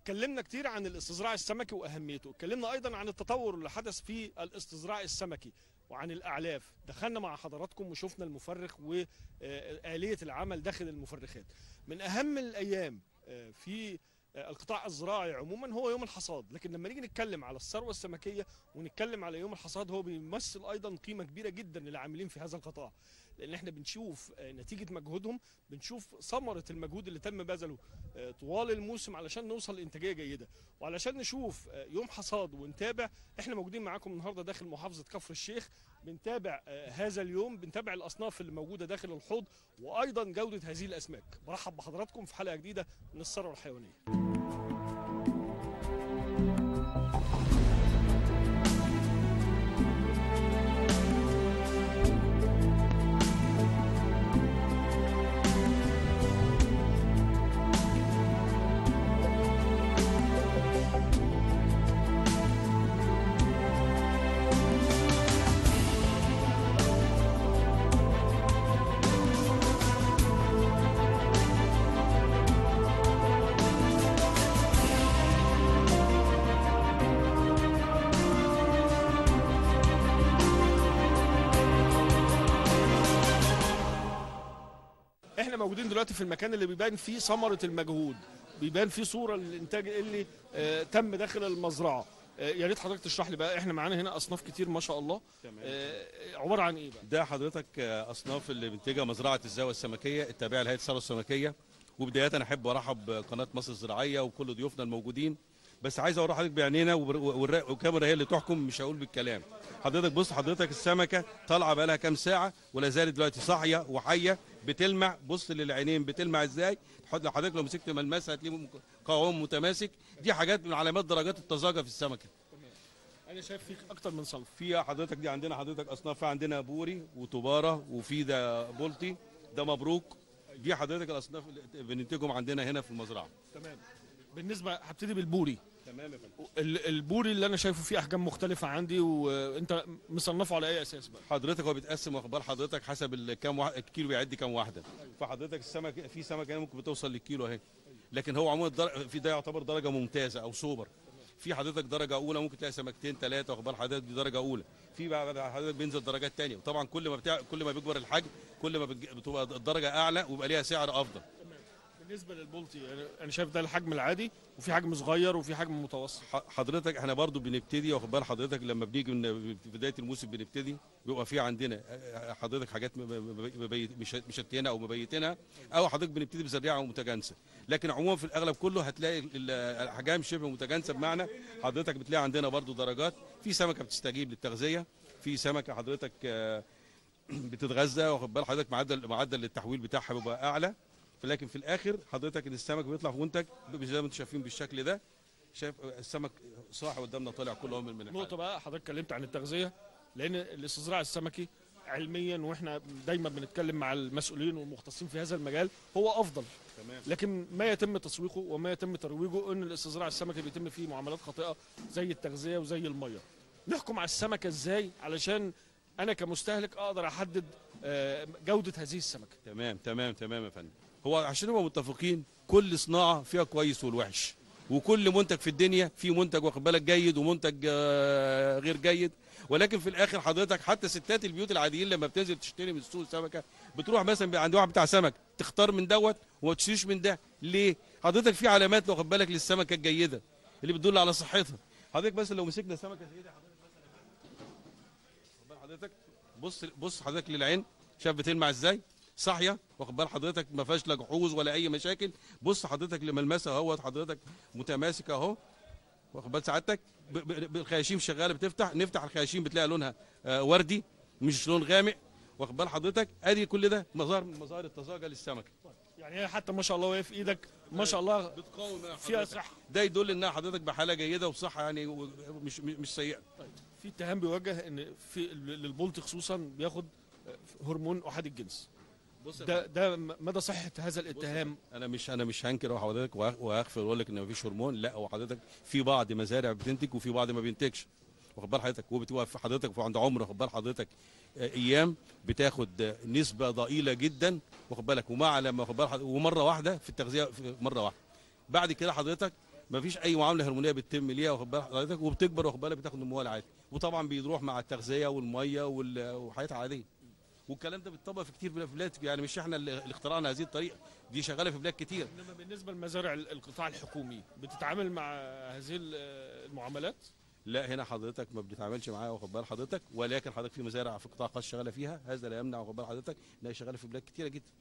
اتكلمنا كتير عن الاستزراع السمكي واهميته اتكلمنا ايضا عن التطور اللي حدث في الاستزراع السمكي وعن الاعلاف دخلنا مع حضراتكم وشفنا المفرخ واليه العمل داخل المفرخات من اهم الايام آه، في آه، القطاع الزراعي عموما هو يوم الحصاد لكن لما نيجي نتكلم على الثروه السمكيه ونتكلم على يوم الحصاد هو بيمثل ايضا قيمه كبيره جدا للعاملين في هذا القطاع لان احنا بنشوف آه، نتيجه مجهودهم بنشوف ثمره المجهود اللي تم بذله آه، طوال الموسم علشان نوصل لانتاجيه جيده وعلشان نشوف آه، يوم حصاد ونتابع احنا موجودين معاكم النهارده داخل محافظه كفر الشيخ بنتابع آه، هذا اليوم بنتابع الاصناف اللي موجوده داخل الحوض وايضا جوده هذه الاسماك برحب بحضراتكم في حلقه جديده من الثروه الحيوانيه احنا موجودين دلوقتي في المكان اللي بيبان فيه ثمره المجهود بيبان فيه صوره للانتاج اللي آه تم داخل المزرعه آه يا ريت حضرتك تشرح لي بقى احنا معانا هنا اصناف كتير ما شاء الله آه عباره عن ايه بقى ده حضرتك آه، اصناف اللي بنتجها مزرعه الزاويه السمكيه التابعه لهيئه الثروه السمكيه وبدايه احب ارحب بقناه مصر الزراعيه وكل ضيوفنا الموجودين بس عايز اوري حضرتك بعينينا وبر- والر- والكاميرا هي اللي تحكم مش هقول بالكلام حضرتك بص حضرتك السمكه طالعه بقى لها كام ساعه ولا زالت دلوقتي صاحيه وحيه بتلمع بص للعينين بتلمع ازاي حض- حضرتك لو مسكت ملمسها هتلاقيه م- قوام متماسك دي حاجات من علامات درجات الطزاجه في السمكه انا شايف فيك اكتر من صنف فيها حضرتك دي عندنا حضرتك اصناف في عندنا بوري وتباره وفي ده بولتي ده مبروك دي حضرتك الاصناف اللي بننتجهم عندنا هنا في المزرعه تمام بالنسبه هبتدي بالبوري تمام يا فندم ال- البوري اللي انا شايفه فيه احجام مختلفه عندي وانت مصنفه على اي اساس بقى حضرتك هو بيتقسم واخد بال حضرتك حسب ال- كام واحد الكيلو بيعد كام واحده فحضرتك السمك في سمكه هنا ممكن بتوصل للكيلو اهي لكن هو عموما الدر- في ده يعتبر درجه ممتازه او سوبر في حضرتك درجه اولى ممكن تلاقي سمكتين ثلاثه واخد بال حضرتك دي درجه اولى في بقى حضرتك بينزل درجات ثانيه وطبعا كل ما بتاع كل ما بيكبر الحجم كل ما بتج- بتبقى الدرجه اعلى ويبقى ليها سعر افضل بالنسبه للبولتي أنا- انا شايف ده الحجم العادي وفي حجم صغير وفي حجم متوسط ح- حضرتك احنا برضو بنبتدي واخد بال حضرتك لما بنيجي من بدايه الموسم بنبتدي بيبقى في عندنا اه، حضرتك حاجات م- م- مبيت مش مشتينها او مبيتينها او حضرتك بنبتدي بزريعه متجانسه لكن عموما في الاغلب كله هتلاقي ال- الاحجام شبه متجانسه بمعنى حضرتك بتلاقي عندنا برضو درجات في سمكه بتستجيب للتغذيه في سمكه حضرتك اه، بتتغذى واخد بال حضرتك معدل معدل التحويل بتاعها بيبقى اعلى لكن في الاخر حضرتك ان السمك بيطلع في منتج زي ما انتم شايفين بالشكل ده شايف السمك صاحي قدامنا طالع كله من من نقطه بقى حضرتك اتكلمت عن التغذيه لان الاستزراع السمكي علميا واحنا دايما بنتكلم مع المسؤولين والمختصين في هذا المجال هو افضل تمام لكن ما يتم تسويقه وما يتم ترويجه ان الاستزراع السمكي بيتم فيه معاملات خاطئه زي التغذيه وزي الميه نحكم على السمكه ازاي علشان انا كمستهلك اقدر احدد آه، جوده هذه السمكه تمام تمام تمام يا فندم هو عشان نبقى متفقين كل صناعه فيها كويس والوحش وكل منتج في الدنيا في منتج واخد بالك جيد ومنتج آه، غير جيد ولكن في الاخر حضرتك حتى ستات البيوت العاديين لما بتنزل تشتري من السوق سمكه بتروح مثلا بيبقى عند واحد بتاع سمك تختار من دوت وما تشتريش من ده ليه حضرتك في علامات واخد بالك للسمكه الجيده اللي بتدل على صحتها حضرتك بس لو مسكنا سمكه زي دي حضرتك مثلا واخد بال حضرتك بص بص حضرتك للعين شايف بتلمع ازاي صاحيه واخد بال حضرتك ما فيهاش لا جحوظ ولا اي مشاكل بص حضرتك لملمسها اهوت حضرتك متماسك اهو واخد بال سعادتك ب- ب- بالخياشيم شغاله بتفتح نفتح الخياشيم بتلاقي لونها آه، وردي مش لون غامق واخد بال حضرتك ادي كل ده مظاهر من مظاهر الطزاجه للسمكه يعني هي حتى ما شاء الله وهي في ايدك ما شاء الله بتقاوم فيها صحه ده يدل انها حضرتك بحاله جيده وصحه يعني و- مش مش مش سيئه طيب في اتهام بيوجه ان في للبولت خصوصا بياخد آه، هرمون احاد الجنس بص ده ده مدى صحه هذا الاتهام انا مش انا مش هنكر حضرتك وأخ- واخفي واقول لك ان مفيش هرمون لا هو حضرتك في بعض مزارع بتنتج وفي بعض ما بينتجش واخد بال حضرتك وبتبقى في حضرتك في عند عمر واخد بال حضرتك آه، ايام بتاخد آه، نسبه ضئيله جدا واخد بالك ومع لما واخد بال حضرتك ومره واحده في التغذيه في مره واحده بعد كده حضرتك مفيش اي معامله هرمونيه بتتم ليها واخد بال حضرتك وبتكبر واخد بالك بتاخد نموها العادي وطبعا بيروح مع التغذيه والميه وال- وحياتها عاديه والكلام ده بيتطبق في كتير من البلاد يعني مش احنا اللي اللي اخترعنا هذه الطريقه دي شغاله في بلاد كتير انما بالنسبه لمزارع ال- القطاع الحكومي بتتعامل مع هذه ال- المعاملات لا هنا حضرتك ما بنتعاملش معاها واخد بال حضرتك ولكن حضرتك في مزارع في قطاع خاص شغاله فيها هذا لا يمنع واخد بال حضرتك انها شغاله في بلاد كتيره جدا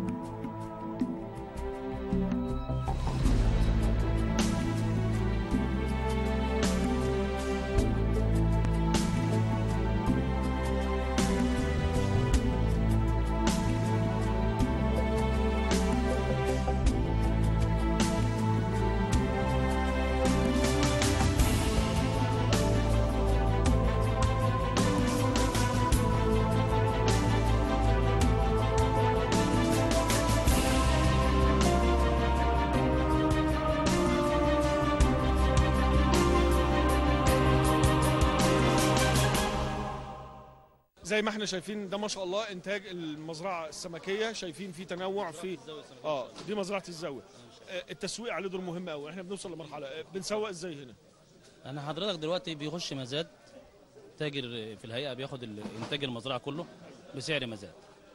زي ما احنا شايفين ده ما شاء الله انتاج المزرعه السمكيه شايفين في تنوع في اه دي مزرعه الزاويه آه، التسويق عليه دور مهم قوي احنا بنوصل لمرحله آه، بنسوق ازاي هنا انا حضرتك دلوقتي بيخش مزاد تاجر في الهيئه بياخد ال- انتاج المزرعه كله بسعر مزاد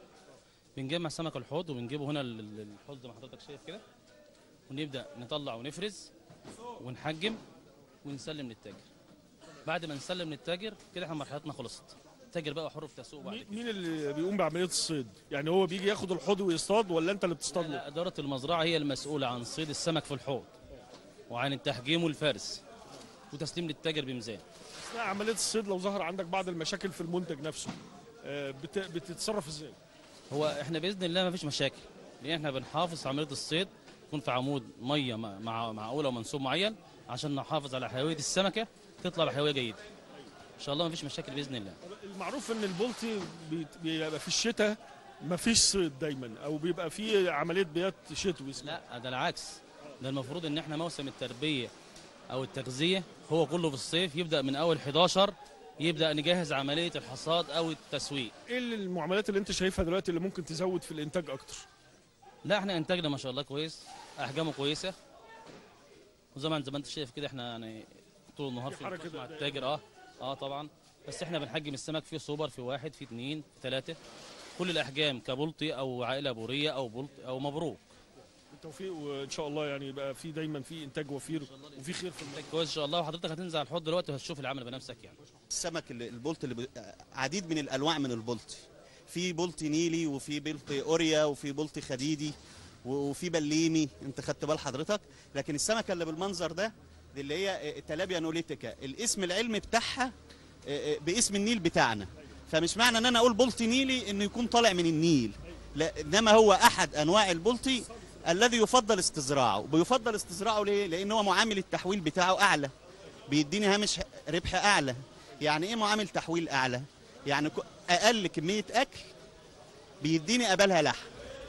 بنجمع سمك الحوض وبنجيبه هنا ال- ال- الحوض زي ما حضرتك شايف كده ونبدا نطلع ونفرز ونحجم ونسلم للتاجر بعد ما نسلم للتاجر كده احنا مرحلتنا خلصت التاجر بقى حر في تسوق بعد مين- كده مين اللي بيقوم بعمليه الصيد يعني هو بيجي ياخد الحوض ويصطاد ولا انت اللي بتصطاد له لا اداره المزرعه هي المسؤوله عن صيد السمك في الحوض وعن التحجيم والفرز وتسليم للتاجر بميزان اثناء عمليه الصيد لو ظهر عندك بعض المشاكل في المنتج نفسه آه، بت- بتتصرف ازاي هو احنا باذن الله ما فيش مشاكل لان احنا بنحافظ على عمليه الصيد يكون في عمود ميه مع- مع معقوله ومنسوب معين عشان نحافظ على حيويه السمكه تطلع بحيويه جيده ان شاء الله ما فيش مشاكل باذن الله المعروف ان البلطي بيت- بيبقى في الشتاء ما فيش صيد دايما او بيبقى في عمليه بيات شتوي اسمها. لا ده العكس ده المفروض ان احنا موسم التربيه او التغذيه هو كله في الصيف يبدا من اول 11 يبدا نجهز عمليه الحصاد او التسويق ايه اللي- المعاملات اللي انت شايفها دلوقتي اللي ممكن تزود في الانتاج اكتر لا احنا انتاجنا ما شاء الله كويس احجامه كويسه وزي ما زي ما انت شايف كده احنا يعني طول النهار في في حركة نقاش مع ده- التاجر اه اه طبعا بس احنا بنحجم السمك في سوبر في واحد في اثنين في ثلاثه كل الاحجام كبلطي او عائله بوريه او بلط او مبروك بالتوفيق وان شاء الله يعني يبقى في دايما في انتاج وفير وفي خير في المنتج كويس ان شاء الله وحضرتك هتنزل على الحوض دلوقتي وهتشوف العمل بنفسك يعني السمك اللي- البلط اللي ب... عديد من الانواع من البلط في بلط نيلي وفي بلط اوريا وفي بلط خديدي و- وفي بليمي انت خدت بال حضرتك لكن السمكه اللي بالمنظر ده دي اللي هي تلابيا نوليتيكا الاسم العلمي بتاعها آه، آه، باسم النيل بتاعنا فمش معنى ان انا اقول بلط نيلي انه يكون طالع من النيل لا انما هو احد انواع البلطي الذي يفضل استزراعه بيفضل استزراعه ليه لان هو معامل التحويل بتاعه اعلى بيديني هامش ربح اعلى يعني ايه معامل تحويل اعلى يعني ك- اقل كميه اكل بيديني قبلها لحم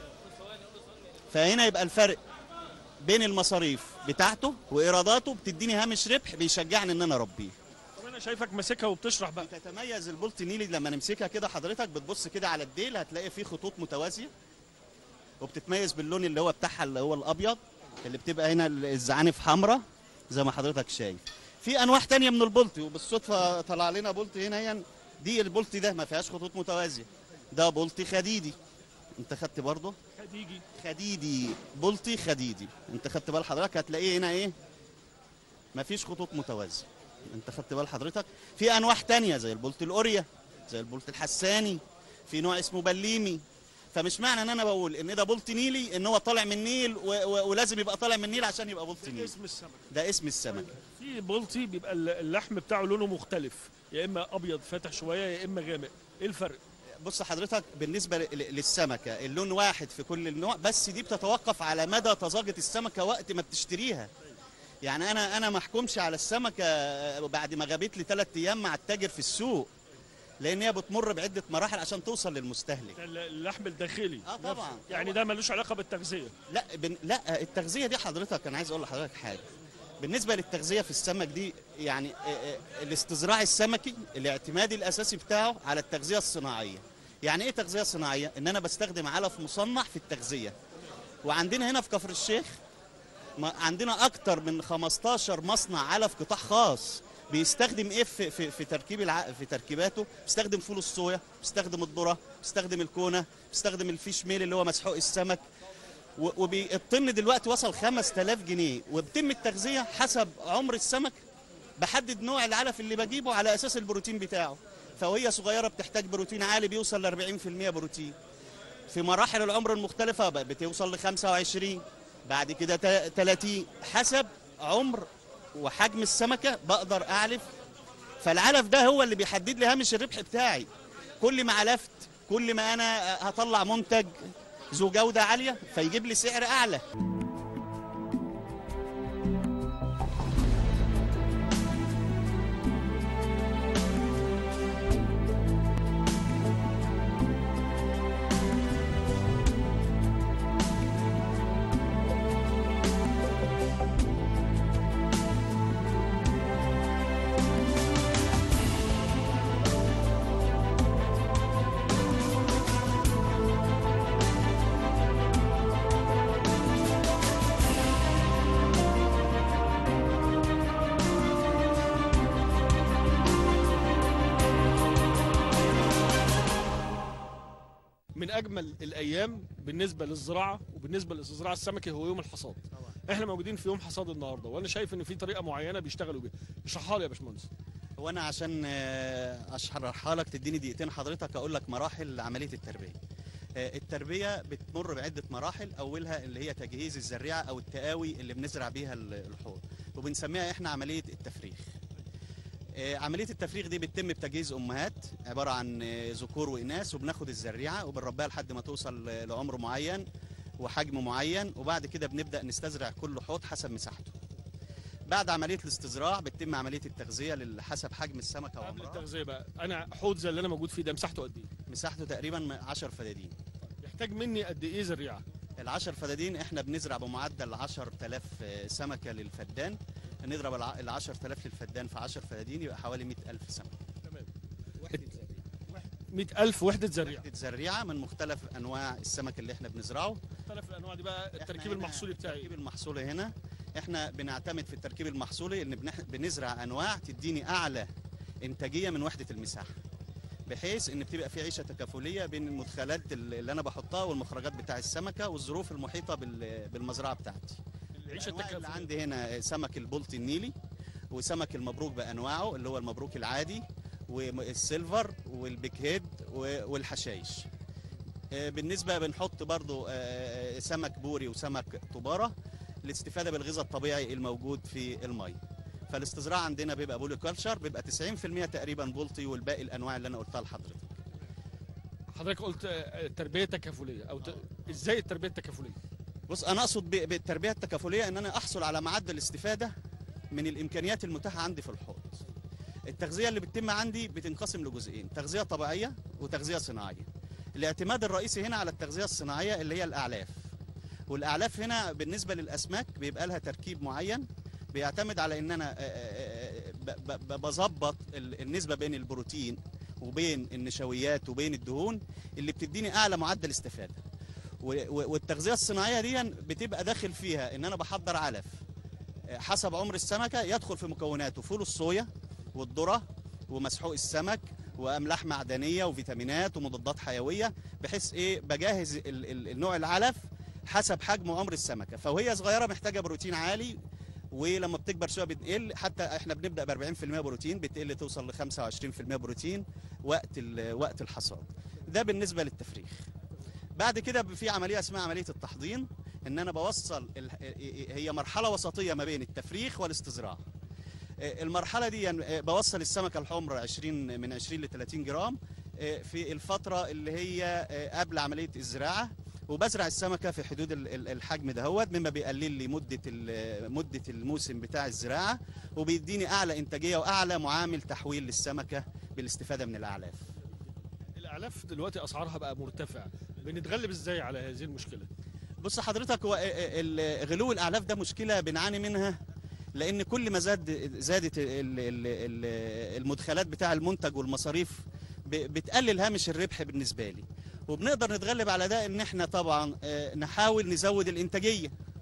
فهنا يبقى الفرق بين المصاريف بتاعته وايراداته بتديني هامش ربح بيشجعني ان انا اربيه طب انا شايفك ماسكها وبتشرح بقى تتميز البولت نيلي لما نمسكها كده حضرتك بتبص كده على الديل هتلاقي فيه خطوط متوازيه وبتتميز باللون اللي هو بتاعها اللي هو الابيض اللي بتبقى هنا الزعانف حمراء زي ما حضرتك شايف في انواع تانية من البولتي وبالصدفه طلع لنا بولتي هنا يعني دي البولتي ده ما فيهاش خطوط متوازيه ده بولتي خديدي انت خدت برضه خديجي خديدي بولتي خديدي انت خدت بال حضرتك هتلاقيه هنا ايه مفيش خطوط متوازيه انت خدت بال حضرتك في انواع تانية زي البولت الاوريا زي البولت الحساني في نوع اسمه بليمي فمش معنى ان انا بقول ان ده بولت نيلي ان هو طالع من النيل و... و... ولازم يبقى طالع من النيل عشان يبقى بولت ده نيل اسم السمك ده اسم السمك في بلطي بيبقى اللحم بتاعه لونه مختلف يا اما ابيض فاتح شويه يا اما غامق ايه الفرق بص حضرتك بالنسبه ل- ل- للسمكه اللون واحد في كل النوع بس دي بتتوقف على مدى طازجه السمكه وقت ما بتشتريها يعني انا انا ما احكمش على السمكه بعد ما غابت لي ثلاث ايام مع التاجر في السوق لان هي بتمر بعده مراحل عشان توصل للمستهلك ده اللحم الداخلي آه طبعاً. نفسه. يعني ده ملوش علاقه بالتغذيه لا بن... لا التغذيه دي حضرتك انا عايز اقول لحضرتك حاجه بالنسبه للتغذيه في السمك دي يعني آه، آه، الاستزراع السمكي الاعتمادي الاساسي بتاعه على التغذيه الصناعيه يعني ايه تغذيه صناعيه ان انا بستخدم علف مصنع في التغذيه وعندنا هنا في كفر الشيخ ما عندنا اكتر من 15 مصنع علف قطاع خاص بيستخدم ايه في, في, في تركيب الع... في تركيباته بيستخدم فول الصويا بيستخدم الذره بيستخدم الكونه بيستخدم الفيش ميل اللي هو مسحوق السمك و- وبالطن دلوقتي وصل 5000 جنيه وبتم التغذيه حسب عمر السمك بحدد نوع العلف اللي بجيبه على اساس البروتين بتاعه فوهي صغيره بتحتاج بروتين عالي بيوصل ل 40% بروتين في مراحل العمر المختلفه ب- بتوصل ل 25 بعد كده تا- 30 حسب عمر وحجم السمكه بقدر اعلف فالعلف ده هو اللي بيحدد لي هامش الربح بتاعي كل ما علفت كل ما انا هطلع منتج ذو جوده عاليه فيجيب لي سعر اعلى من اجمل الايام بالنسبه للزراعه وبالنسبه للزراعه السمكي هو يوم الحصاد احنا موجودين في يوم حصاد النهارده وانا شايف ان في طريقه معينه بيشتغلوا بيها اشرحها لي يا باشمهندس هو انا عشان آه، اشرحها لك تديني دقيقتين حضرتك اقول لك مراحل عمليه التربيه آه، التربيه بتمر بعده مراحل اولها اللي هي تجهيز الزريعه او التقاوي اللي بنزرع بيها ال- الحوض وبنسميها احنا عمليه التفريخ آه، عمليه التفريخ دي بتتم بتجهيز امهات عباره عن آه، ذكور واناث وبناخد الزريعه وبنربيها لحد ما توصل ل- لعمر معين وحجم معين وبعد كده بنبدا نستزرع كل حوض حسب مساحته بعد عمليه الاستزراع بتتم عمليه التغذيه لل- حسب حجم السمكه قبل وعمرها التغذيه بقى انا حوض زي اللي انا موجود فيه ده مساحته قد ايه مساحته تقريبا 10 فدادين يحتاج مني قد ايه زريعه العشر فدادين احنا بنزرع بمعدل 10000 سمكه للفدان نضرب الع- ال 10000 للفدان في 10 فدادين يبقى حوالي 100000 سمكه تمام وحده 100000 وحده زريعه وحده زريعه من مختلف انواع السمك اللي احنا بنزرعه مختلف الانواع دي بقى إحنا التركيب هنا المحصولي بتاعي التركيب المحصولي هنا احنا بنعتمد في التركيب المحصولي ان بنح- بنزرع انواع تديني اعلى انتاجيه من وحده المساحه بحيث ان بتبقى في عيشه تكافليه بين المدخلات اللي انا بحطها والمخرجات بتاع السمكه والظروف المحيطه بال- بالمزرعه بتاعتي العيشه الأنواع اللي التكافليه عندي هنا سمك البلطي النيلي وسمك المبروك بانواعه اللي هو المبروك العادي والسيلفر والبيك هيد و- والحشايش آه، بالنسبه بنحط برضو آه، سمك بوري وسمك طباره للاستفاده بالغذاء الطبيعي الموجود في المي فالاستزراع عندنا بيبقى بولي كلتشر بيبقى 90% تقريبا بلطي والباقي الانواع اللي انا قلتها لحضرتك حضرتك قلت آه، تربيه تكافليه او ت... ازاي التربيه التكافليه بص انا اقصد ب- بالتربيه التكافليه ان انا احصل على معدل استفاده من الامكانيات المتاحه عندي في الحوض التغذيه اللي بتتم عندي بتنقسم لجزئين تغذيه طبيعيه وتغذيه صناعيه الاعتماد الرئيسي هنا على التغذيه الصناعيه اللي هي الاعلاف والاعلاف هنا بالنسبه للاسماك بيبقى لها تركيب معين بيعتمد على ان انا آه، آه، آه، ب- ب- بظبط ال- النسبه بين البروتين وبين النشويات وبين الدهون اللي بتديني اعلى معدل استفاده و- و- والتغذيه الصناعيه دي بتبقى داخل فيها ان انا بحضر علف آه، حسب عمر السمكه يدخل في مكوناته فول الصويا والذره ومسحوق السمك واملاح معدنيه وفيتامينات ومضادات حيويه بحيث ايه بجهز ال- ال- النوع العلف حسب حجم وعمر السمكه فوهي صغيره محتاجه بروتين عالي ولما بتكبر شويه بتقل حتى احنا بنبدا ب 40% بروتين بتقل توصل ل 25% بروتين وقت ال- وقت الحصاد ده بالنسبه للتفريخ بعد كده في عمليه اسمها عمليه التحضين ان انا بوصل ال- هي مرحله وسطيه ما بين التفريخ والاستزراع المرحله دي بوصل السمكه الحمر 20 من 20 ل 30 جرام في الفتره اللي هي قبل عمليه الزراعه وبزرع السمكه في حدود ال- ال- الحجم دهوت مما بيقلل لي مده ال- مده الموسم بتاع الزراعه وبيديني اعلى انتاجيه واعلى معامل تحويل للسمكه بالاستفاده من الاعلاف الاعلاف دلوقتي اسعارها بقى مرتفعه بنتغلب ازاي على هذه المشكله بص حضرتك هو ال- غلو الاعلاف ده مشكله بنعاني منها لان كل ما زاد زادت ال- ال- ال- المدخلات بتاع المنتج والمصاريف ب- بتقلل هامش الربح بالنسبه لي وبنقدر نتغلب على ده ان احنا طبعا آه، نحاول نزود الانتاجيه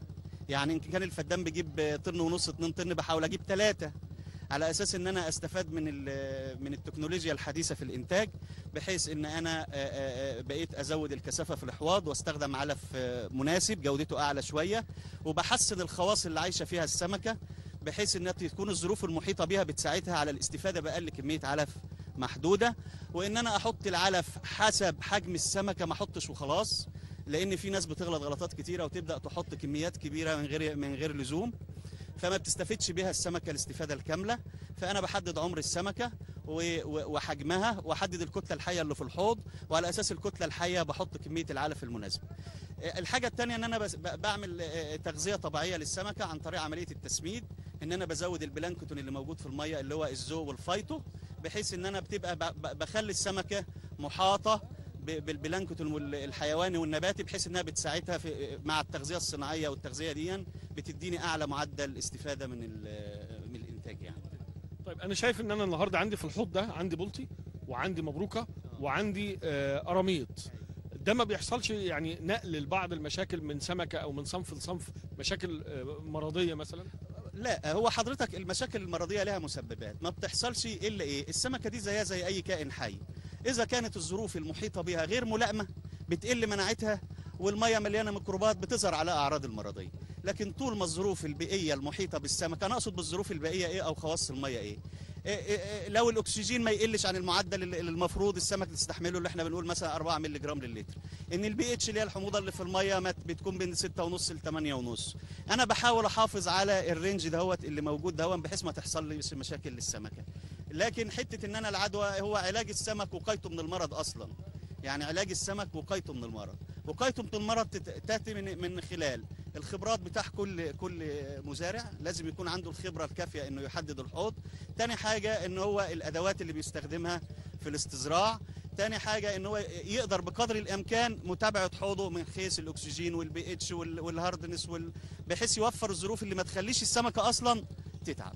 يعني ان كان الفدان بيجيب طن ونص 2 طن بحاول اجيب ثلاثة على اساس ان انا استفاد من ال- من التكنولوجيا الحديثه في الانتاج بحيث ان انا آه، آه، آه، بقيت ازود الكثافه في الاحواض واستخدم علف آه، مناسب جودته اعلى شويه وبحسن الخواص اللي عايشه فيها السمكه بحيث انها تكون الظروف المحيطه بها بتساعدها على الاستفاده باقل كميه علف محدوده وان انا احط العلف حسب حجم السمكه ما احطش وخلاص لان في ناس بتغلط غلطات كتيره وتبدا تحط كميات كبيره من غير من غير لزوم فما بتستفدش بها السمكه الاستفاده الكامله فانا بحدد عمر السمكه و- و- وحجمها واحدد الكتله الحيه اللي في الحوض وعلى اساس الكتله الحيه بحط كميه العلف المناسبه آه، الحاجه الثانيه ان انا بس- ب- بعمل آه، تغذيه طبيعيه للسمكه عن طريق عمليه التسميد ان انا بزود البلانكتون اللي موجود في الميه اللي هو الزو والفايتو بحيث ان انا بتبقى ب- ب- بخلي السمكه محاطه ب- بالبلانكتون والحيواني والنباتي بحيث انها بتساعدها في مع التغذيه الصناعيه والتغذيه دي بتديني اعلى معدل استفاده من ال- من الانتاج يعني طيب انا شايف ان انا النهارده عندي في الحوض ده عندي بلطي وعندي مبروكه وعندي آه، قراميط ده ما بيحصلش يعني نقل لبعض المشاكل من سمكه او من صنف لصنف مشاكل آه، مرضيه مثلا لا هو حضرتك المشاكل المرضيه لها مسببات ما بتحصلش الا ايه السمكه دي زيها زي اي كائن حي اذا كانت الظروف المحيطه بها غير ملائمه بتقل مناعتها والميه مليانه ميكروبات بتظهر على اعراض المرضيه لكن طول ما الظروف البيئيه المحيطه بالسمكه انا اقصد بالظروف البيئيه ايه او خواص الميه ايه إيه إيه إيه لو الاكسجين ما يقلش عن المعدل اللي اللي المفروض السمك تستحمله اللي احنا بنقول مثلا 4 مللي جرام للتر ان البي اتش اللي هي الحموضه اللي في الميه ما بتكون بين 6 ونص ل 8 ونص انا بحاول احافظ على الرينج دهوت اللي موجود دهون بحيث ما تحصل لي مشاكل للسمكه لكن حته ان انا العدوى هو علاج السمك وقايته من المرض اصلا يعني علاج السمك وقايته من المرض وقايته من المرض تت- تاتي من من خلال الخبرات بتاع كل كل مزارع لازم يكون عنده الخبره الكافيه انه يحدد الحوض تاني حاجه ان هو الادوات اللي بيستخدمها في الاستزراع تاني حاجه ان هو يقدر بقدر الامكان متابعه حوضه من حيث الاكسجين والبي اتش وال- والهاردنس وال... بحيث يوفر الظروف اللي ما تخليش السمكه اصلا تتعب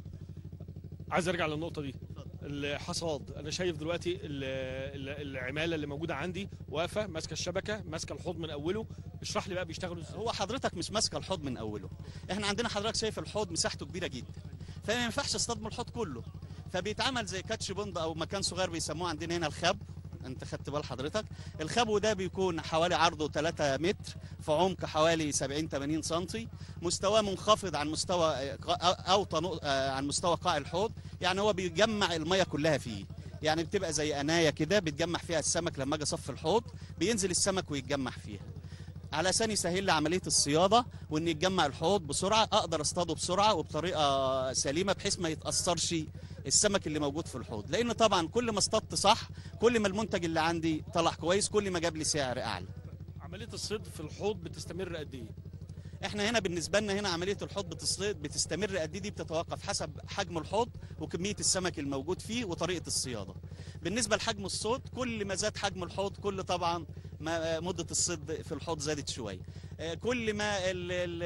عايز ارجع للنقطه دي الحصاد انا شايف دلوقتي ال- ال- العماله اللي موجوده عندي واقفه ماسكه الشبكه ماسكه الحوض من اوله اشرح لي بقى بيشتغلوا ازاي هو حضرتك مش ماسكه الحوض من اوله احنا عندنا حضرتك شايف الحوض مساحته كبيره جدا فما ينفعش اصطاد من الحوض كله فبيتعمل زي كاتش بوند او مكان صغير بيسموه عندنا هنا الخب انت خدت بال حضرتك الخبو ده بيكون حوالي عرضه 3 متر في عمق حوالي 70 80 سم مستواه منخفض عن مستوى آه، قا- او طنو- آه، عن مستوى قاع الحوض يعني هو بيجمع الميه كلها فيه يعني بتبقى زي قنايه كده بتجمع فيها السمك لما اجي اصفي الحوض بينزل السمك ويتجمع فيها على عشان يسهل لي عمليه الصياده وان يتجمع الحوض بسرعه اقدر اصطاده بسرعه وبطريقه سليمه بحيث ما يتاثرش السمك اللي موجود في الحوض لان طبعا كل ما اصطدت صح كل ما المنتج اللي عندي طلع كويس كل ما جاب لي سعر اعلى عمليه الصيد في الحوض بتستمر قد ايه احنا هنا بالنسبه لنا هنا عمليه الحوض بتصيد بتستمر قد ايه دي بتتوقف حسب حجم الحوض وكميه السمك الموجود فيه وطريقه الصياده بالنسبه لحجم الصيد كل ما زاد حجم الحوض كل طبعا ما مده الصيد في الحوض زادت شويه آه، كل ما ال ال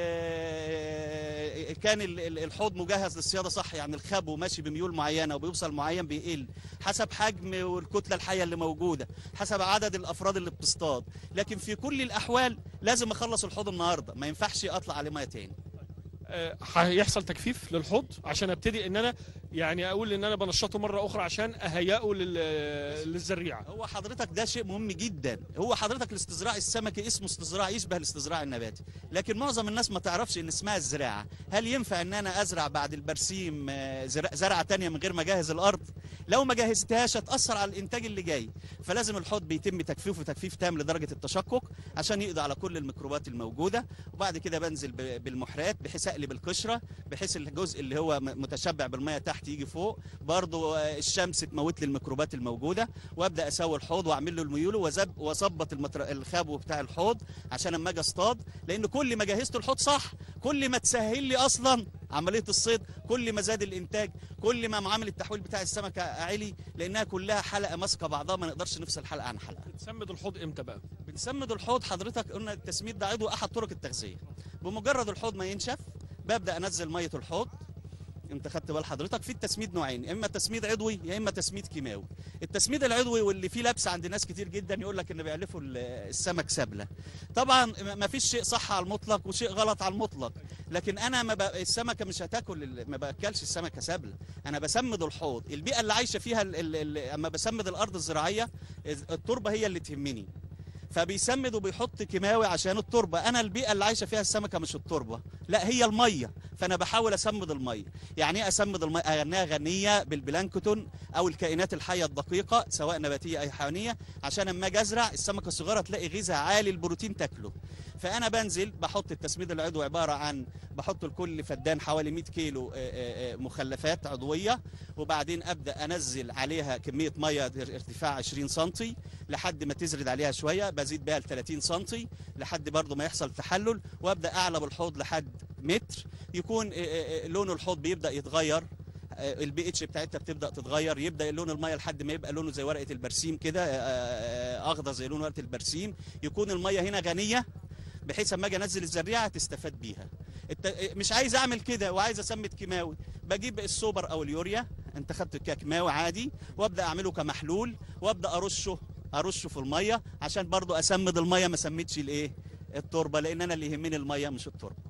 آه، كان ال- ال- الحوض مجهز للصياده صح يعني الخبو ماشي بميول معينه وبيوصل معين بيقل حسب حجم والكتله الحيه اللي موجوده حسب عدد الافراد اللي بتصطاد لكن في كل الاحوال لازم اخلص الحوض النهارده ما ينفعش اطلع عليه ميه تاني آه، هيحصل تجفيف للحوض عشان ابتدي ان انا يعني اقول ان انا بنشطه مره اخرى عشان اهيئه لل- للزريعه هو حضرتك ده شيء مهم جدا هو حضرتك الاستزراع السمكي اسمه استزراع يشبه الاستزراع النباتي لكن معظم الناس ما تعرفش ان اسمها الزراعه هل ينفع ان انا ازرع بعد البرسيم آه، زرع- زرعه تانية من غير ما اجهز الارض لو ما جهزتهاش هتاثر على الانتاج اللي جاي فلازم الحوض بيتم تجفيفه تجفيف تام لدرجه التشقق عشان يقضي على كل الميكروبات الموجوده وبعد كده بنزل ب- بالمحرات بحيث اقلب القشره بحيث الجزء اللي هو م- متشبع بالميه تحت يجي فوق برضو آه، الشمس تموت لي الميكروبات الموجوده وابدا اسوي الحوض واعمل له الميول وأزب- واظبط المتر... الخبو بتاع الحوض عشان اما اجي اصطاد لان كل ما جهزت الحوض صح كل ما تسهل لي اصلا عمليه الصيد كل ما زاد الانتاج كل ما معامل التحويل بتاع السمكه عالي لانها كلها حلقه ماسكه بعضها ما نقدرش نفصل حلقه عن حلقه بتسمد الحوض امتى بقى بنسمد الحوض حضرتك قلنا التسميد ده عضو احد طرق التغذيه بمجرد الحوض ما ينشف ببدا انزل ميه الحوض انت خدت بال حضرتك في التسميد نوعين يا اما تسميد عضوي يا اما تسميد كيماوي التسميد العضوي واللي فيه لبس عند ناس كتير جدا يقول لك ان بيعلفوا ال- السمك سبله طبعا ما فيش شيء صح على المطلق وشيء غلط على المطلق لكن انا ما ب... السمكه مش هتاكل ال- ما باكلش السمكه سبله انا بسمد الحوض البيئه اللي عايشه فيها ال... ال... ال... اما بسمد الارض الزراعيه التربه هي اللي تهمني فبيسمد وبيحط كيماوي عشان التربه انا البيئه اللي عايشه فيها السمكه مش التربه لا هي الميه فانا بحاول اسمد الميه يعني ايه اسمد الميه اغنيها غنيه بالبلانكتون او الكائنات الحيه الدقيقه سواء نباتيه او حيوانيه عشان اما اجي ازرع السمكه الصغيره تلاقي غذاء عالي البروتين تاكله فانا بنزل بحط التسميد العضوي عباره عن بحط لكل فدان حوالي 100 كيلو آه، آه، آه، مخلفات عضويه وبعدين ابدا انزل عليها كميه ميه ارتفاع 20 سم لحد ما تزرد عليها شويه بزيد بيها ل 30 سم لحد برضو ما يحصل تحلل وابدا اعلى بالحوض لحد متر يكون آه، آه، آه، لون الحوض بيبدا يتغير البي اتش بتاعتها بتبدا تتغير يبدا لون الميه لحد ما يبقى لونه زي ورقه البرسيم كده آه، آه، اخضر زي لون ورقه البرسيم يكون الميه هنا غنيه بحيث اما اجي انزل الزريعه تستفاد بيها الت... مش عايز اعمل كده وعايز اسمد كيماوي بجيب السوبر او اليوريا انت خدت كيماوي عادي وابدا اعمله كمحلول وابدا ارشه ارشه في الميه عشان برضو اسمد الميه ما سميتش الايه التربه لان انا اللي يهمني الميه مش التربه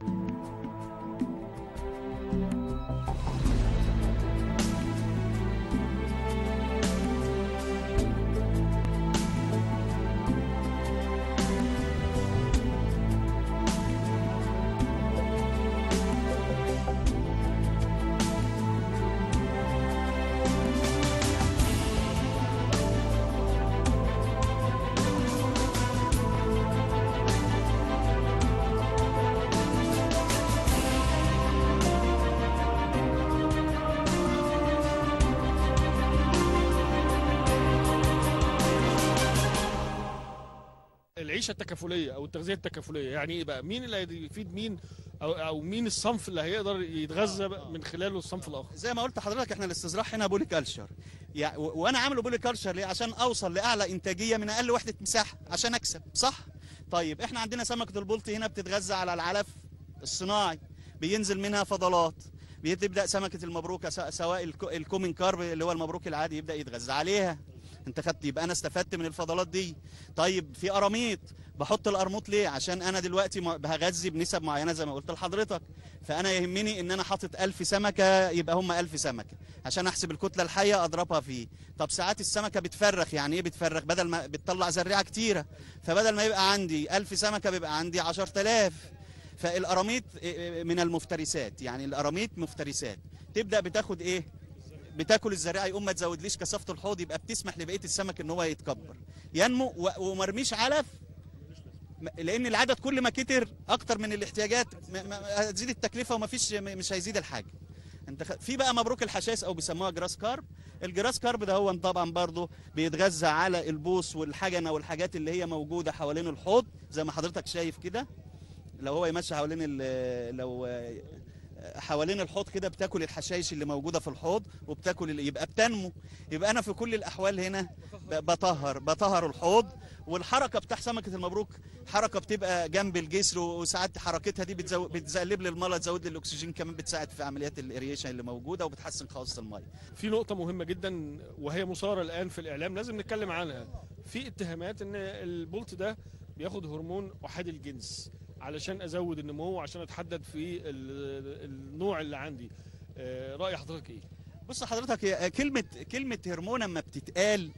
العيشه التكافليه او التغذيه التكافليه يعني ايه بقى مين اللي هيفيد مين او او مين الصنف اللي هيقدر يتغذى بقى من خلاله الصنف الاخر زي ما قلت لحضرتك احنا الاستزراع هنا بولي كلتشر يعني و- وانا عامله بولي كلتشر ليه عشان اوصل لاعلى انتاجيه من اقل وحده مساحه عشان اكسب صح طيب احنا عندنا سمكه البلطي هنا بتتغذى على العلف الصناعي بينزل منها فضلات بتبدا سمكه المبروكه س- سواء الكو- الكومين كارب اللي هو المبروك العادي يبدا يتغذى عليها انت خدت يبقى انا استفدت من الفضلات دي طيب في قراميط بحط القرموط ليه عشان انا دلوقتي م- هغذي بنسب معينه زي ما قلت لحضرتك فانا يهمني ان انا حاطط 1000 سمكه يبقى هم 1000 سمكه عشان احسب الكتله الحيه اضربها فيه طب ساعات السمكه بتفرخ يعني ايه بتفرخ بدل ما بتطلع زريعه كتيره فبدل ما يبقى عندي 1000 سمكه بيبقى عندي 10000 فالقراميط من المفترسات يعني القراميط مفترسات تبدا بتاخد ايه بتاكل الزريعه يقوم ما تزودليش كثافه الحوض يبقى بتسمح لبقيه السمك ان هو يتكبر ينمو و- ومرميش علف م- لان العدد كل ما كتر اكتر من الاحتياجات م- م- هتزيد التكلفه ومفيش م- مش هيزيد الحاجه انت خ... في بقى مبروك الحشائش او بيسموها جراس كارب الجراس كارب ده هو طبعا برضه بيتغذى على البوص والحجنه والحاجات اللي هي موجوده حوالين الحوض زي ما حضرتك شايف كده لو هو يمشي حوالين ال- لو حوالين الحوض كده بتاكل الحشائش اللي موجوده في الحوض وبتاكل ال- يبقى بتنمو يبقى انا في كل الاحوال هنا ب- بطهر بطهر الحوض والحركه بتاع سمكه المبروك حركه بتبقى جنب الجسر وساعات حركتها دي بتزو... بتقلب لي الميه تزود لي الاكسجين كمان بتساعد في عمليات الاريشن اللي موجوده وبتحسن خواص الميه في نقطة مهمة جدا وهي مثارة الآن في الإعلام لازم نتكلم عنها في اتهامات إن البولت ده بياخد هرمون أحاد الجنس علشان أزود النمو عشان أتحدد في ال- النوع اللي عندي آه، رأي حضرتك إيه؟ بص حضرتك هي كلمه كلمه هرمون اما بتتقال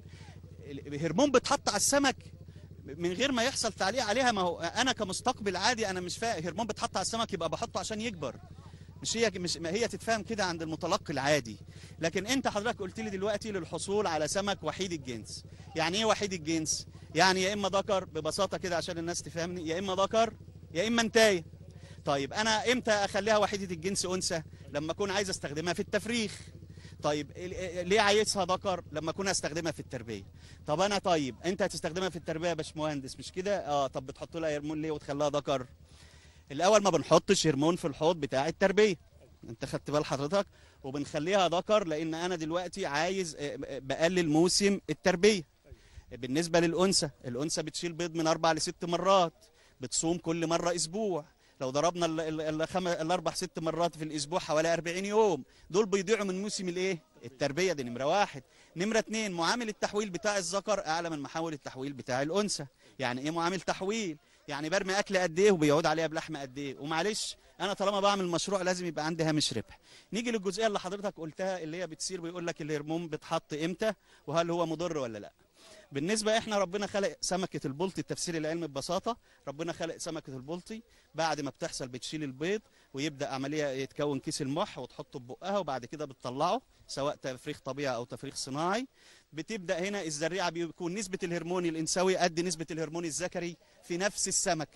هرمون بتحط على السمك من غير ما يحصل تعليق عليها ما هو انا كمستقبل عادي انا مش فاهم هرمون بتحط على السمك يبقى بحطه عشان يكبر مش هي مش ما هي تتفهم كده عند المتلقي العادي لكن انت حضرتك قلت لي دلوقتي للحصول على سمك وحيد الجنس يعني ايه وحيد الجنس يعني يا اما ذكر ببساطه كده عشان الناس تفهمني يا اما ذكر يا اما انتايه طيب انا امتى اخليها وحيده الجنس انثى لما اكون عايز استخدمها في التفريخ طيب ال- ليه عايزها ذكر لما اكون استخدمها في التربيه طب انا طيب انت هتستخدمها في التربيه يا باشمهندس مش كده اه طب بتحط لها هرمون ليه وتخليها ذكر الاول ما بنحطش هرمون في الحوض بتاع التربيه انت خدت بال حضرتك وبنخليها ذكر لان انا دلوقتي عايز آه، آه، بقلل موسم التربيه بالنسبه للانثى الانثى بتشيل بيض من اربع لست مرات بتصوم كل مره اسبوع لو ضربنا ال- ال- ال- الخم- الاربع ست مرات في الاسبوع حوالي 40 يوم دول بيضيعوا من موسم الايه التربيه دي نمره واحد نمره اتنين معامل التحويل بتاع الذكر اعلى من محاول التحويل بتاع الانثى يعني ايه معامل تحويل يعني برمي اكل قد ايه وبيعود عليها بلحم قد ايه ومعلش انا طالما بعمل مشروع لازم يبقى عندي هامش ربح نيجي للجزئيه اللي حضرتك قلتها اللي هي بتصير بيقول لك الهرمون بيتحط امتى وهل هو مضر ولا لا بالنسبه احنا ربنا خلق سمكه البلطي التفسير العلمي ببساطه ربنا خلق سمكه البلطي بعد ما بتحصل بتشيل البيض ويبدا عمليه يتكون كيس المح وتحطه في بقها وبعد كده بتطلعه سواء تفريغ طبيعي او تفريغ صناعي بتبدا هنا الزريعه بيكون نسبه الهرمون الانثوي قد نسبه الهرمون الذكري في نفس السمكه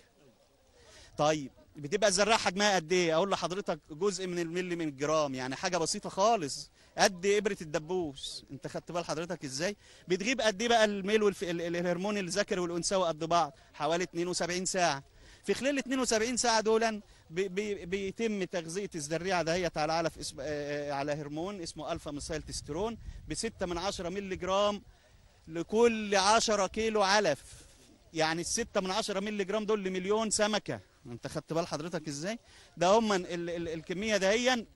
طيب بتبقى الزراعه حجمها قد ايه اقول لحضرتك جزء من الملي من الجرام يعني حاجه بسيطه خالص قد ابره الدبوس انت خدت بال حضرتك ازاي بتغيب قد ايه بقى الميل والف... ال- ال- الهرمون الذكري والانثوي قد بعض حوالي 72 ساعه في خلال ال 72 ساعه دول بي... بي... بيتم تغذيه الزريعه دهيت على علف اسم... آه، على هرمون اسمه الفا ميثايل تستيرون ب 6 من 10 مللي جرام لكل 10 كيلو علف يعني الستة من عشرة مللي جرام دول لمليون سمكة انت خدت بال حضرتك ازاي ده هم ال ال الكمية دهيا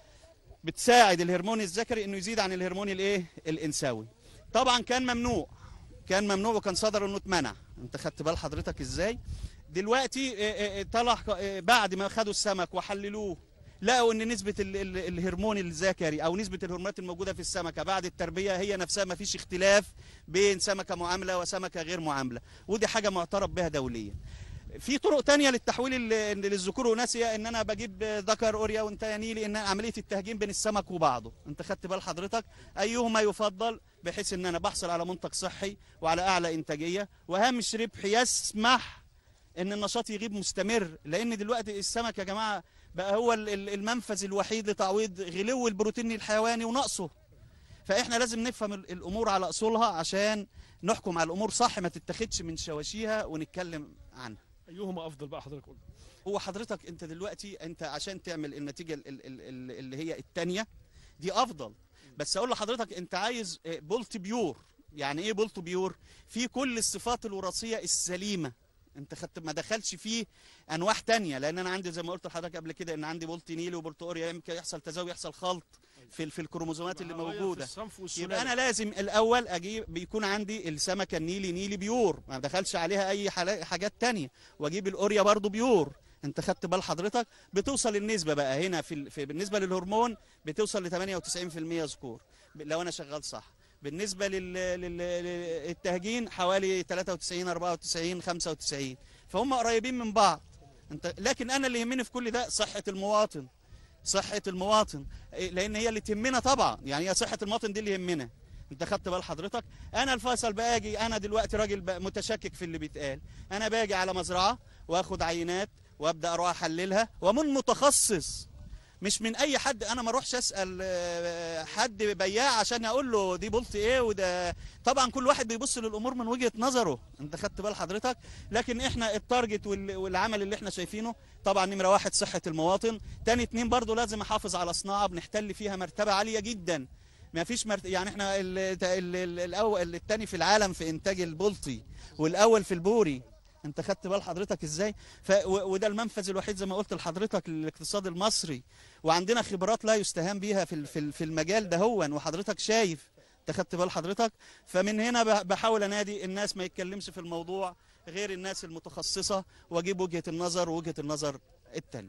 بتساعد الهرمون الذكري انه يزيد عن الهرمون الايه الانثوي طبعا كان ممنوع كان ممنوع وكان صدر انه اتمنع انت خدت بال حضرتك ازاي دلوقتي اه، اه، طلع اه، بعد ما خدوا السمك وحللوه لقوا ان نسبه ال ال الهرمون الذكري او نسبه الهرمونات الموجوده في السمكه بعد التربيه هي نفسها ما فيش اختلاف بين سمكه معامله وسمكه غير معامله ودي حاجه معترف بها دوليا في طرق تانية للتحويل ال- للذكور والاناث هي ان انا بجيب ذكر اوريا وانت نيلي ان عمليه التهجين بين السمك وبعضه انت خدت بال حضرتك ايهما يفضل بحيث ان انا بحصل على منتج صحي وعلى اعلى انتاجيه وهامش ربح يسمح ان النشاط يغيب مستمر لان دلوقتي السمك يا جماعه بقى هو ال- ال- المنفذ الوحيد لتعويض غلو البروتين الحيواني ونقصه فاحنا لازم نفهم ال- الامور على اصولها عشان نحكم على الامور صح ما تتاخدش من شواشيها ونتكلم عنها ايهما افضل بقى حضرتك قول هو حضرتك انت دلوقتي انت عشان تعمل النتيجه ال- ال- ال- ال- اللي هي الثانيه دي افضل بس اقول لحضرتك انت عايز اه، بولت بيور يعني ايه بولت بيور في كل الصفات الوراثيه السليمه انت خدت ما دخلش فيه انواع تانية لان انا عندي زي ما قلت لحضرتك قبل كده ان عندي بولت نيلي وبولت اوريا يمكن يحصل تزاوج يحصل خلط في في الكروموزومات اللي هغير في موجوده الصنف والسلالة. يبقى انا لازم الاول اجيب بيكون عندي السمكه النيلي نيلي بيور ما دخلش عليها اي حلا- حاجات تانية واجيب الاوريا برضو بيور انت خدت بال حضرتك بتوصل النسبه بقى هنا في, ال- في بالنسبه للهرمون بتوصل ل 98% ذكور ب- لو انا شغال صح بالنسبه لل... لل... للتهجين حوالي 93 94 95 فهم قريبين من بعض انت لكن انا اللي يهمني في كل ده صحه المواطن صحه المواطن إيه، لان هي اللي تهمنا طبعا يعني هي صحه المواطن دي اللي يهمنا انت خدت بال حضرتك انا الفيصل باجي انا دلوقتي راجل بقى متشكك في اللي بيتقال انا باجي على مزرعه واخد عينات وابدا اروح احللها ومن متخصص مش من اي حد انا ما اروحش اسال آه، حد بياع عشان اقول له دي بولت ايه وده طبعا كل واحد بيبص للامور من وجهه نظره انت خدت بال حضرتك لكن احنا التارجت وال- والعمل اللي احنا شايفينه طبعا نمره واحد صحه المواطن تاني اتنين برضو لازم احافظ على صناعه بنحتل فيها مرتبه عاليه جدا ما فيش مرت... يعني احنا ال... ال... ال... الاول الثاني في العالم في انتاج البلطي والاول في البوري انت خدت بال حضرتك ازاي ف... و... وده المنفذ الوحيد زي ما قلت لحضرتك للاقتصاد المصري وعندنا خبرات لا يستهان بيها في ال- في ال- في المجال ده هو وحضرتك شايف انت خدت بال حضرتك فمن هنا ب- بحاول انادي الناس ما يتكلمش في الموضوع غير الناس المتخصصه واجيب وجهه النظر ووجهه النظر التانية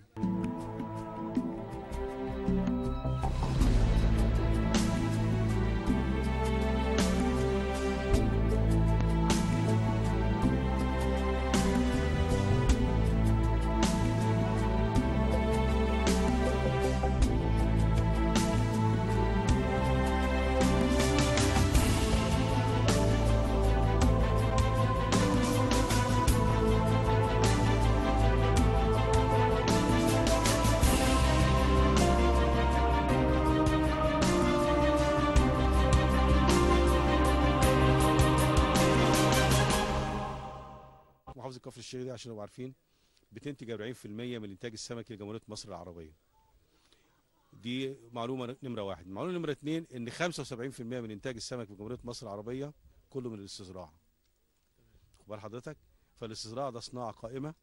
محافظه كفر الشيخ دي عشان نبقى عارفين بتنتج 40% من انتاج السمك لجمهوريه مصر العربيه دي معلومه نمره واحد معلومه نمره اثنين ان 75% من انتاج السمك في جمهوريه مصر العربيه كله من الاستزراع خد بال حضرتك فالاستزراع ده صناعه قائمه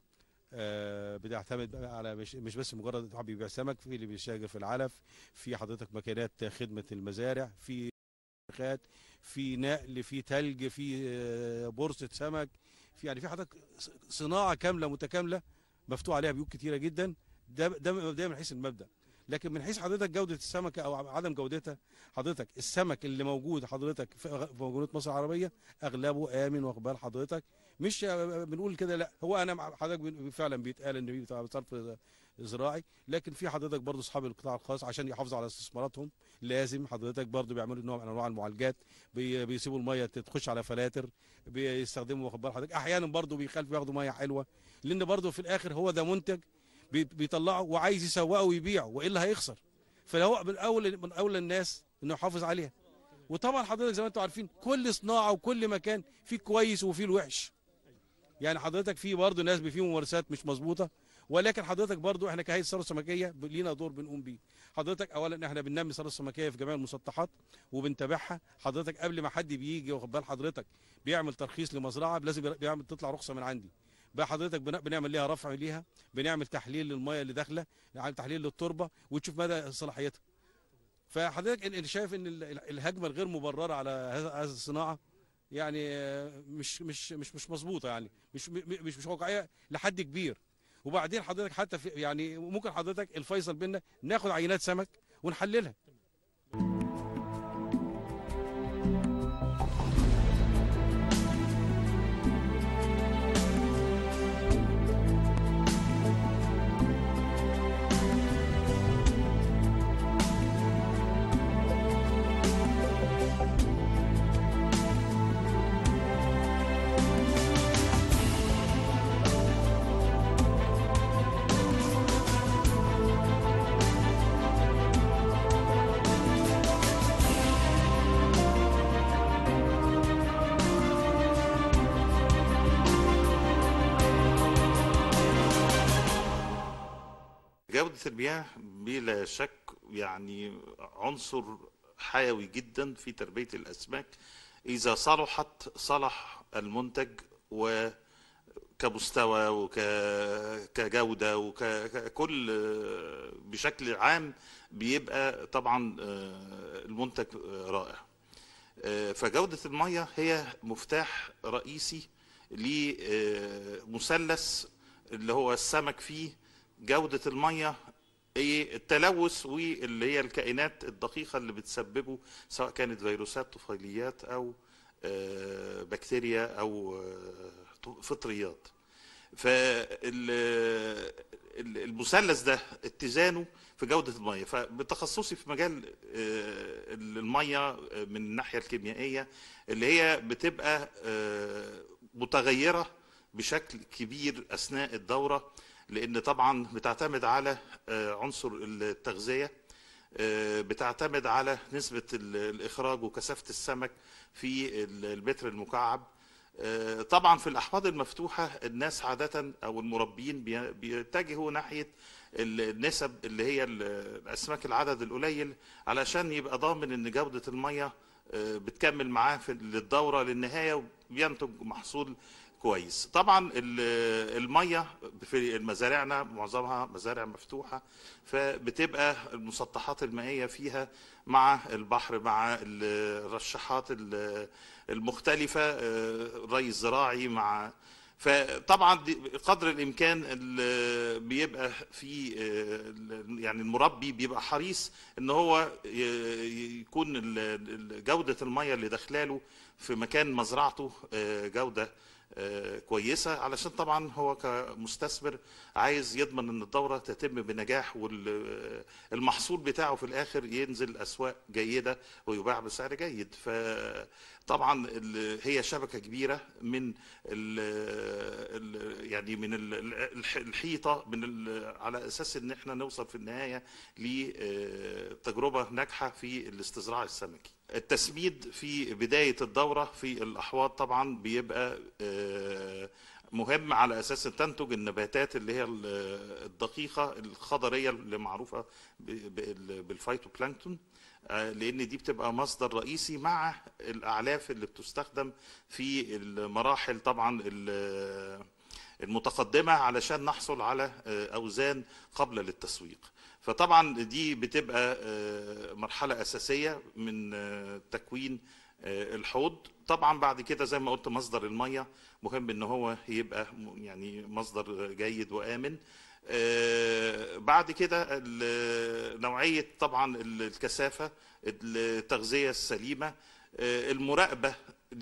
آه، بتعتمد بقى على مش, مش بس مجرد واحد بيبيع سمك في اللي بيشتغل في العلف في حضرتك مكانات خدمه المزارع في خات في نقل في تلج في آه، بورصه سمك في يعني في حضرتك ص- صناعه كامله متكامله مفتوح عليها بيوت كتيره جدا ده ده مبدئيا من حيث المبدا لكن من حيث حضرتك جوده السمكه او عدم جودتها حضرتك السمك اللي موجود حضرتك في أغ- في مجونات مصر العربيه اغلبه امن واخد بال حضرتك مش بنقول كده لا هو انا مع حضرتك بن- فعلا بيتقال ان بيبقى صرف زراعي لكن في حضرتك برضه اصحاب القطاع الخاص عشان يحافظوا على استثماراتهم لازم حضرتك برضه بيعملوا نوع من انواع المعالجات بي- بيسيبوا الميه تخش على فلاتر بيستخدموا واخد بال حضرتك احيانا برضه بيخالفوا ياخدوا ميه حلوه لان برضه في الاخر هو ده منتج بي- بيطلعه وعايز يسوقه ويبيعه والا هيخسر فهو من اول من اول الناس انه يحافظ عليها وطبعا حضرتك زي ما انتم عارفين كل صناعه وكل مكان فيه كويس وفيه الوحش يعني حضرتك في برضه ناس فيه ممارسات مش مظبوطه ولكن حضرتك برضه احنا كهيئه الثروه السمكيه ب- لينا دور بنقوم بيه حضرتك اولا احنا بننمي الثروه السمكيه في جميع المسطحات وبنتابعها حضرتك قبل ما حد بيجي واخد بال حضرتك بيعمل ترخيص لمزرعه لازم بيعمل تطلع رخصه من عندي بقى حضرتك بن- بنعمل ليها رفع ليها بنعمل تحليل للميه اللي داخله نعمل تحليل للتربه وتشوف مدى صلاحيتها فحضرتك ال- اللي شايف ان ال- ال- الهجمه الغير مبرره على هذا هذه الصناعه يعني آه، مش مش مش مش مظبوطه يعني مش م- مش مش واقعيه لحد كبير وبعدين حضرتك حتى في يعني ممكن حضرتك الفيصل بينا ناخد عينات سمك ونحللها جودة المياه بلا شك يعني عنصر حيوي جدا في تربية الأسماك إذا صلحت صلح المنتج و كمستوى وكجودة وككل بشكل عام بيبقى طبعا المنتج رائع فجودة المية هي مفتاح رئيسي لمثلث اللي هو السمك فيه جودة المية ايه التلوث واللي هي الكائنات الدقيقة اللي بتسببه سواء كانت فيروسات طفيليات او آه، بكتيريا او آه، فطريات فالمثلث ده اتزانه في جودة المية فبتخصصي في مجال آه، المية آه، من الناحية الكيميائية اللي هي بتبقى آه، متغيرة بشكل كبير أثناء الدورة لأن طبعا بتعتمد على آه، عنصر التغذية آه، بتعتمد على نسبة ال- الإخراج وكثافة السمك في ال- المتر المكعب آه، طبعا في الأحواض المفتوحة الناس عادة أو المربين بي- بيتجهوا ناحية ال- النسب اللي هي ال- الأسماك العدد القليل علشان يبقى ضامن إن جودة المية آه، بتكمل معاه في الدورة للنهاية وبينتج محصول كويس طبعا ال- الميه في مزارعنا معظمها مزارع مفتوحه فبتبقى المسطحات المائيه فيها مع البحر مع ال- الرشاحات ال- المختلفه آه، الري الزراعي مع فطبعا دي- قدر الامكان ال- بيبقى في آه، ال- يعني المربي بيبقى حريص ان هو ي- يكون ال- ال- جوده الميه اللي داخلاله في مكان مزرعته آه، جوده آه، كويسه علشان طبعا هو كمستثمر عايز يضمن ان الدوره تتم بنجاح والمحصول بتاعه في الاخر ينزل اسواق جيده ويباع بسعر جيد فطبعا ال- هي شبكه كبيره من ال ال يعني من ال- الح- الحيطه من ال- على اساس ان احنا نوصل في النهايه لتجربه ناجحه في الاستزراع السمكي التسميد في بدايه الدوره في الاحواض طبعا بيبقى آه، مهم على اساس ان تنتج النباتات اللي هي ال- الدقيقه الخضريه اللي معروفه ب- بال- بالفيتوبلانكتون آه، لان دي بتبقى مصدر رئيسي مع الاعلاف اللي بتستخدم في المراحل طبعا ال- المتقدمه علشان نحصل على آه، اوزان قابله للتسويق فطبعا دي بتبقى آه، مرحله اساسيه من آه، تكوين آه، الحوض طبعا بعد كده زي ما قلت مصدر الميه مهم ان هو يبقى م- يعني مصدر جيد وامن آه، بعد كده ال- نوعيه طبعا ال- الكثافه التغذيه السليمه آه، المراقبه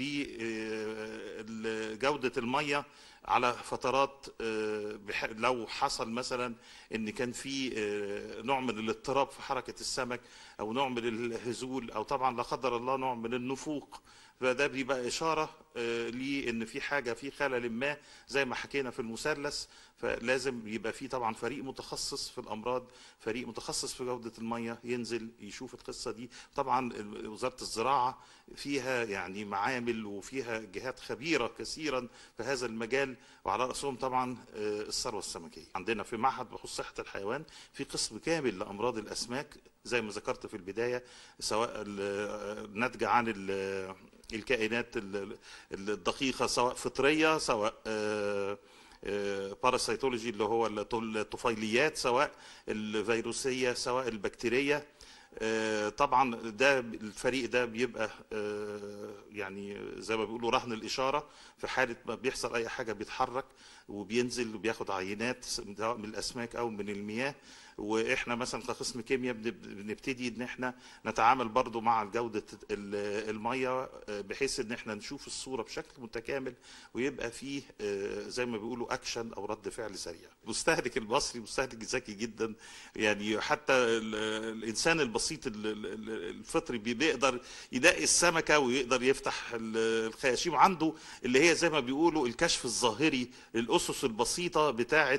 لجوده الميه على فترات آه، بح- لو حصل مثلا ان كان في آه، نوع من الاضطراب في حركه السمك او نوع من الهزول او طبعا لا قدر الله نوع من النفوق فده بيبقى اشاره آه، لان في حاجه في خلل ما زي ما حكينا في المثلث فلازم يبقى في طبعا فريق متخصص في الامراض فريق متخصص في جوده الميه ينزل يشوف القصه دي طبعا ال- وزاره الزراعه فيها يعني معامل وفيها جهات خبيره كثيرا في هذا المجال وعلى راسهم طبعا آه، الثروه السمكيه عندنا في معهد بحوث صحه الحيوان في قسم كامل لامراض الاسماك زي ما ذكرت في البدايه سواء ال- الناتجه عن ال- الكائنات ال- الدقيقه سواء فطريه سواء آه، باراسيتولوجي اللي هو الط- الطفيليات سواء الفيروسيه سواء البكتيريه آه، طبعا ده الفريق ده بيبقى آه، يعني زي ما بيقولوا رهن الاشاره في حاله ما بيحصل اي حاجه بيتحرك وبينزل وبياخد عينات سواء من الاسماك او من المياه واحنا مثلا كقسم كيمياء بنب- بنبتدي ان احنا نتعامل برضو مع جوده ال- الميه آه، بحيث ان احنا نشوف الصوره بشكل متكامل ويبقى فيه آه، زي ما بيقولوا اكشن او رد فعل سريع المستهلك المصري مستهلك ذكي جدا يعني حتى ال- الانسان البسيط ال- ال- الفطري بي- بيقدر يلاقي السمكه ويقدر يفتح ال- الخياشيم عنده اللي هي زي ما بيقولوا الكشف الظاهري للاسس البسيطه بتاعه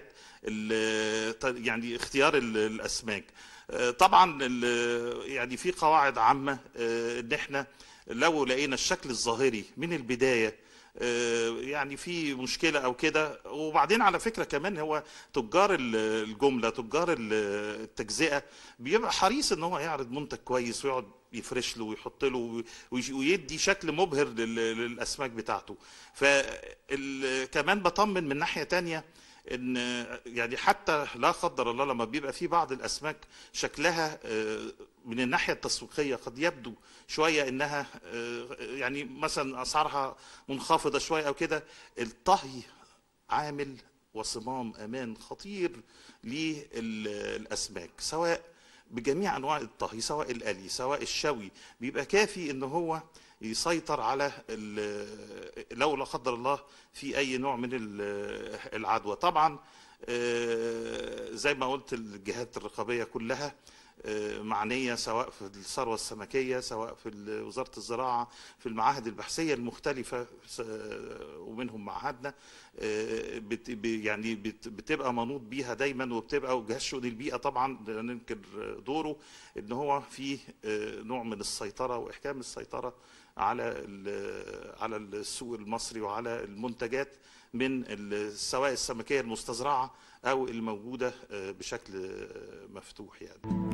ال- ط- يعني اختيار ال- الاسماك آه، طبعا ال- يعني في قواعد عامه آه، ان احنا لو لقينا الشكل الظاهري من البدايه آه، يعني في مشكله او كده وبعدين على فكره كمان هو تجار ال- الجمله تجار ال- التجزئه بيبقى حريص ان هو يعرض منتج كويس ويقعد يفرش له ويحط له ويش- ويدي شكل مبهر لل- للاسماك بتاعته فكمان بطمن من ناحيه تانية ان يعني حتى لا قدر الله لما بيبقى في بعض الاسماك شكلها آه، من الناحيه التسويقيه قد يبدو شويه انها آه، يعني مثلا اسعارها منخفضه شويه او كده الطهي عامل وصمام امان خطير للاسماك سواء بجميع انواع الطهي سواء القلي سواء الشوي بيبقى كافي ان هو يسيطر على ال- لو لا قدر الله في اي نوع من ال- العدوى طبعا آه، زي ما قلت الجهات الرقابيه كلها آه، معنيه سواء في الثروه السمكيه سواء في ال- وزاره الزراعه في المعاهد البحثيه المختلفه س- ومنهم معهدنا آه، بت ب- يعني بت- بتبقى منوط بيها دايما وبتبقى وجهاز شؤون البيئه طبعا لا ننكر دوره ان هو في آه، نوع من السيطره واحكام السيطره على ال- على السوق المصري وعلى المنتجات من ال- سواء السمكيه المستزرعه او الموجوده آه، بشكل آه، مفتوح يعني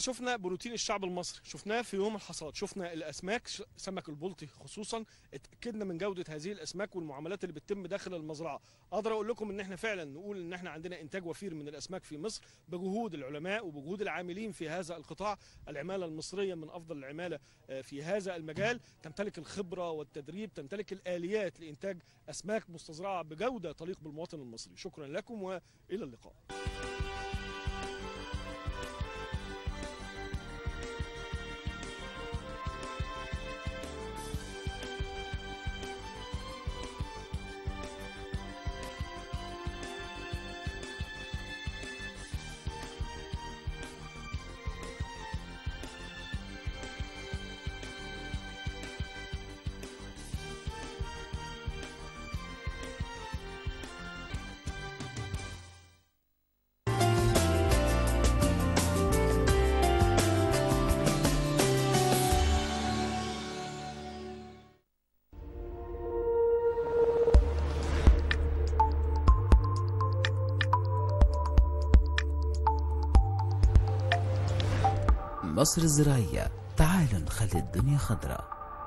شفنا بروتين الشعب المصري شفناه في يوم الحصاد شفنا الاسماك ش- سمك البلطي خصوصا اتاكدنا من جوده هذه الاسماك والمعاملات اللي بتتم داخل المزرعه اقدر اقول لكم ان احنا فعلا نقول ان احنا عندنا انتاج وفير من الاسماك في مصر بجهود العلماء وبجهود العاملين في هذا القطاع العماله المصريه من افضل العماله آه، في هذا المجال تمتلك الخبره والتدريب تمتلك الاليات لانتاج اسماك مستزرعه بجوده تليق بالمواطن المصري شكرا لكم والى اللقاء مصر الزراعية تعالوا نخلي الدنيا خضراء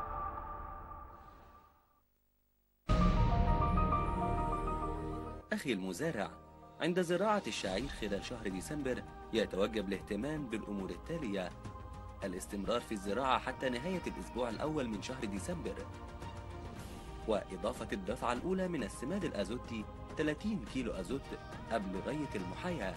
أخي المزارع عند زراعة الشعير خلال شهر ديسمبر يتوجب الاهتمام بالأمور التالية الاستمرار في الزراعة حتى نهاية الأسبوع الأول من شهر ديسمبر وإضافة الدفعة الأولى من السماد الأزوتي 30 كيلو أزوت قبل غاية المحاياة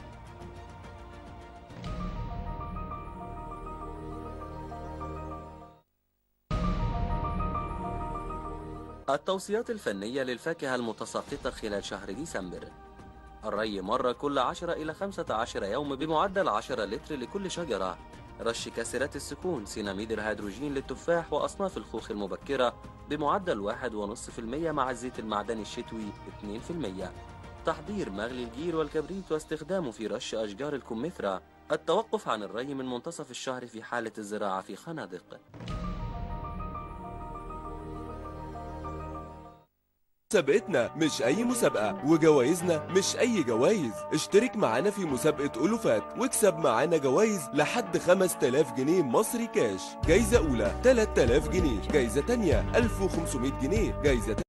التوصيات الفنية للفاكهة المتساقطة خلال شهر ديسمبر الري مرة كل 10 إلى 15 يوم بمعدل 10 لتر لكل شجرة رش كاسرات السكون سيناميد الهيدروجين للتفاح وأصناف الخوخ المبكرة بمعدل 1.5% مع الزيت المعدني الشتوي 2% تحضير مغلي الجير والكبريت واستخدامه في رش أشجار الكمثرى التوقف عن الري من منتصف الشهر في حالة الزراعة في خنادق مسابقتنا مش أي مسابقة وجوائزنا مش أي جوائز اشترك معانا في مسابقة ألوفات واكسب معانا جوائز لحد 5000 جنيه مصري كاش جايزة أولى 3000 جنيه جايزة تانية 1500 جنيه جايزة